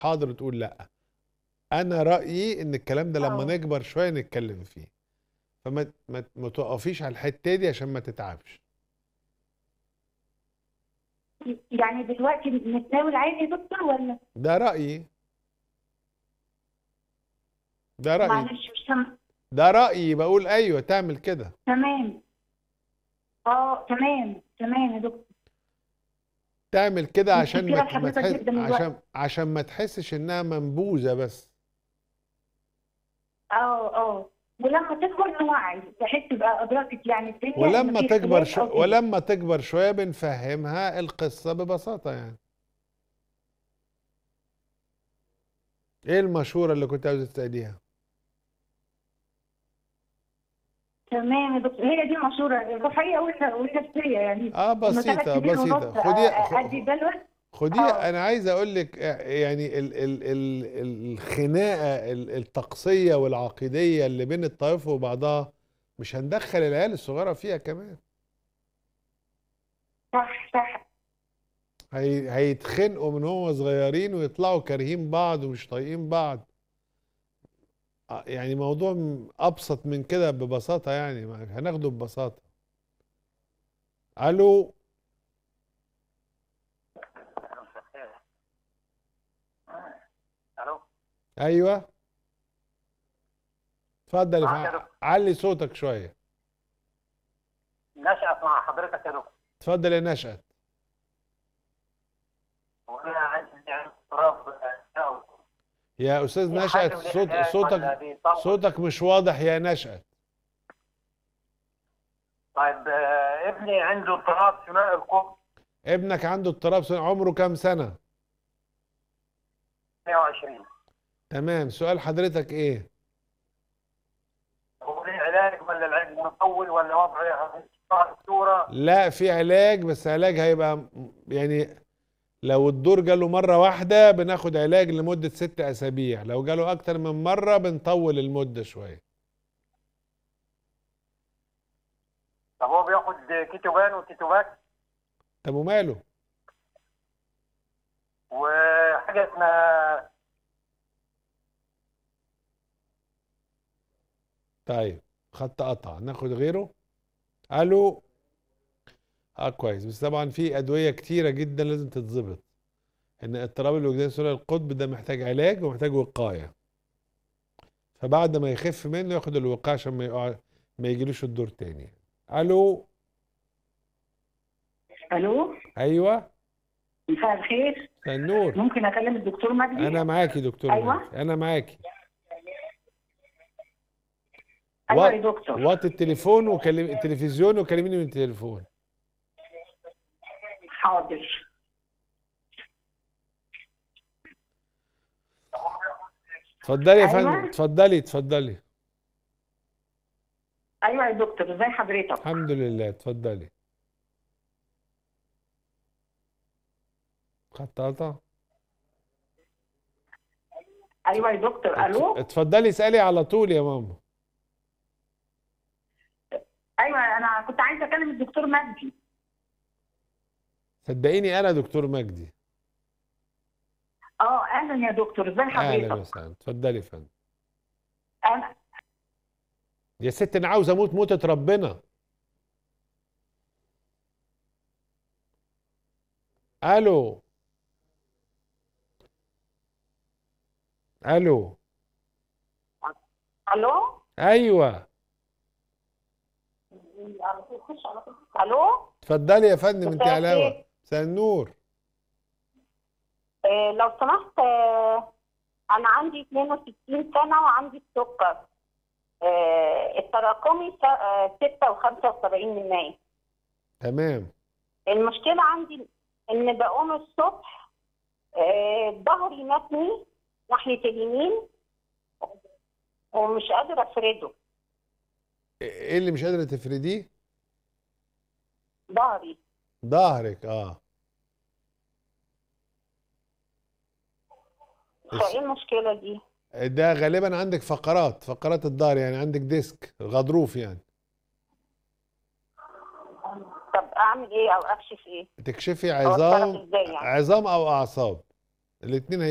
حاضر وتقول لأ أنا رأيي إن الكلام ده لما آه. نكبر شوية نتكلم فيه فما ما ما تقفيش على الحتة دي عشان ما تتعبش يعني دلوقتي نتناول عادي يا دكتور ولا ده رأيي ده رأيي معلش مش سامع ده رأيي بقول أيوه تعمل كده تمام اه تمام تمام يا دكتور تعمل كده عشان ما متشكرة ما لحضرتك تحس جدا الوقت. عشان عشان ما تحسش إنها منبوذة بس اه اه ولما تكبر نوعي بحيث تبقى ادركت يعني الدنيا إن ولما في تكبر اختلاف شو أو كده. ولما تكبر شوية بنفهمها القصة ببساطة يعني ايه المشورة اللي كنت عاوز تسأليها تمام يا دكتور هي دي المشوره الروحيه والن- والنفسيه يعني اه إنه ثلاث بسيطة سنين بسيطة ونص خديها أ- ادي بلوى خديها آه. انا عايز اقول لك يعني ال ال ال الخناقة ال- الطقسية والعقيدية اللي بين الطائفة وبعضها مش هندخل العيال الصغيرة فيها كمان صح صح هي هيتخنقوا من هم صغيرين ويطلعوا كارهين بعض ومش طايقين بعض آه، يعني موضوع م- ابسط من كده ببساطة يعني ما- هناخده ببساطة الو الو ايوه اتفضل يا معاك يا فندم. دكتور. علي صوتك شوية نشأت مع حضرتك يا دكتور اتفضل يا نشأت وانا عندي اضطراب آه، يا استاذ في نشأت حاجة صوت بالعلاج ولا صوتك بيطول؟ صوتك مش واضح يا نشأت طيب آه، ابني عنده اضطراب ثنائي القطب ابنك عنده اضطراب سن- عمره كام سنة 120 تمام سؤال حضرتك ايه هو ليه علاج ولا العلاج مطول ولا وضعه دكتوره لا في علاج بس علاج هيبقى م- يعني لو الدور جاله مرة واحدة بناخد علاج لمدة ست أسابيع لو جاله أكتر من مرة بنطول المدة شوية طب هو بياخد كيتوبان وكيتوباك طب وماله وحاجه اسمها طيب خط قطع ناخد غيره ألو اه كويس بس طبعا في أدوية كتيرة جدا لازم تتظبط إن اضطراب الوجدان ثنائي القطب ده محتاج علاج ومحتاج وقاية فبعد ما يخف منه ياخد الوقاية عشان ما يقع ما يجيلوش الدور تاني ألو الو أيوه مساء الخير مساء النور ممكن اكلم الدكتور مجدي انا معاكي دكتور أيوة. مجدي. انا معاكي ايوه وات- يا دكتور وطي التليفون وكلم التلفزيون وكلميني من التليفون حاضر اتفضلي يا أيوة. فندم اتفضلي اتفضلي ايوه يا دكتور ازي حضرتك الحمد لله اتفضلي خط قطع ايوه يا دكتور الو اتفضلي اسالي على طول يا ماما ايوه انا كنت عايزه اكلم الدكتور مجدي صدقيني انا دكتور مجدي اه اهلا يا دكتور ازي اهلا حضرتك وسهلا اتفضلي يا فندم انا يا ست انا عاوز اموت موتة ربنا الو الو الو ايوه الو اتفضلي يا فندم انت مساء على الهوا الخير. مساء النور آه لو سمحت آه انا عندي 62 سنه وعندي السكر آه التراكمي س- آه 76 من 100 تمام المشكله عندي ان بقوم الصبح آه ظهري متني ناحيه اليمين ومش قادره افرده ايه اللي مش قادره تفرديه ظهري ظهرك اه فايه المشكله دي؟ ده غالبا عندك فقرات فقرات الظهر يعني عندك ديسك غضروف يعني طب اعمل ايه او اكشف ايه؟ تكشفي او اتصرف عظام ازاي يعني؟ عظام او اعصاب الاثنين